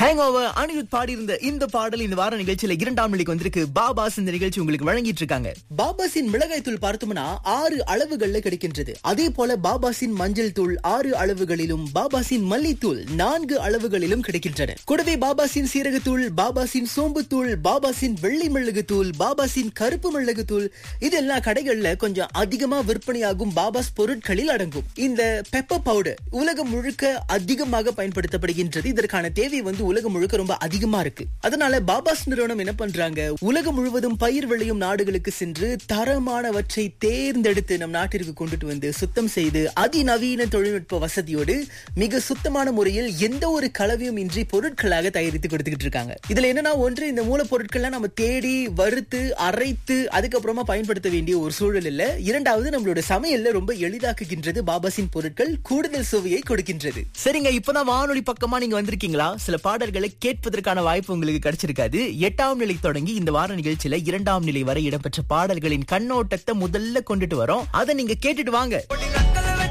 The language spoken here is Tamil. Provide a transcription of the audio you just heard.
ஹேங் ஓவர் அனிருத் பாடியிருந்த இந்த பாடல் இந்த வார நிகழ்ச்சியில இரண்டாம் நிலைக்கு வந்திருக்கு பாபாஸ் இந்த நிகழ்ச்சி உங்களுக்கு வழங்கிட்டு இருக்காங்க பாபாசின் மிளகாய் தூள் பார்த்தோம்னா ஆறு அளவுகள்ல கிடைக்கின்றது அதே போல பாபாசின் மஞ்சள் தூள் ஆறு அளவுகளிலும் பாபாசின் மல்லித்தூள் நான்கு அளவுகளிலும் கிடைக்கின்றன கூடவே பாபாசின் சீரகத்தூள் பாபாசின் சோம்புத்தூள் பாபாசின் வெள்ளை மிளகு தூள் பாபாசின் கருப்பு மிளகு தூள் இதெல்லாம் கடைகள்ல கொஞ்சம் அதிகமா விற்பனையாகும் பாபாஸ் பொருட்களில் அடங்கும் இந்த பெப்பர் பவுடர் உலகம் முழுக்க அதிகமாக பயன்படுத்தப்படுகின்றது இதற்கான தேவை வந்து உலகம் முழுக்க ரொம்ப அதிகமா இருக்கு அதனால பாபாஸ் நிறுவனம் என்ன பண்றாங்க உலகம் முழுவதும் பயிர் விளையும் நாடுகளுக்கு சென்று தரமானவற்றை தேர்ந்தெடுத்து நம் நாட்டிற்கு கொண்டுட்டு வந்து சுத்தம் செய்து அதிநவீன தொழில்நுட்ப வசதியோடு மிக சுத்தமான முறையில் எந்த ஒரு கலவையும் இன்றி பொருட்களாக தயாரித்து கொடுத்துக்கிட்டு இருக்காங்க இதுல என்னன்னா ஒன்று இந்த மூலப்பொருட்கள்லாம் நம்ம தேடி வறுத்து அரைத்து அதுக்கப்புறமா பயன்படுத்த வேண்டிய ஒரு சூழல் இல்ல இரண்டாவது நம்மளோட சமையல்ல ரொம்ப எளிதாக்குகின்றது பாபாசின் பொருட்கள் கூடுதல் சுவையை கொடுக்கின்றது சரிங்க இப்பதான் வானொலி பக்கமா நீங்க வந்திருக்கீங்களா சில பாடல்களை கேட்பதற்கான வாய்ப்பு உங்களுக்கு கிடைச்சிருக்காது எட்டாம் நிலை தொடங்கி இந்த வார நிகழ்ச்சியில இரண்டாம் நிலை வரை இடம்பெற்ற பாடல்களின் கண்ணோட்டத்தை முதல்ல கொண்டுட்டு வரோம் அதை நீங்க கேட்டுட்டு வாங்க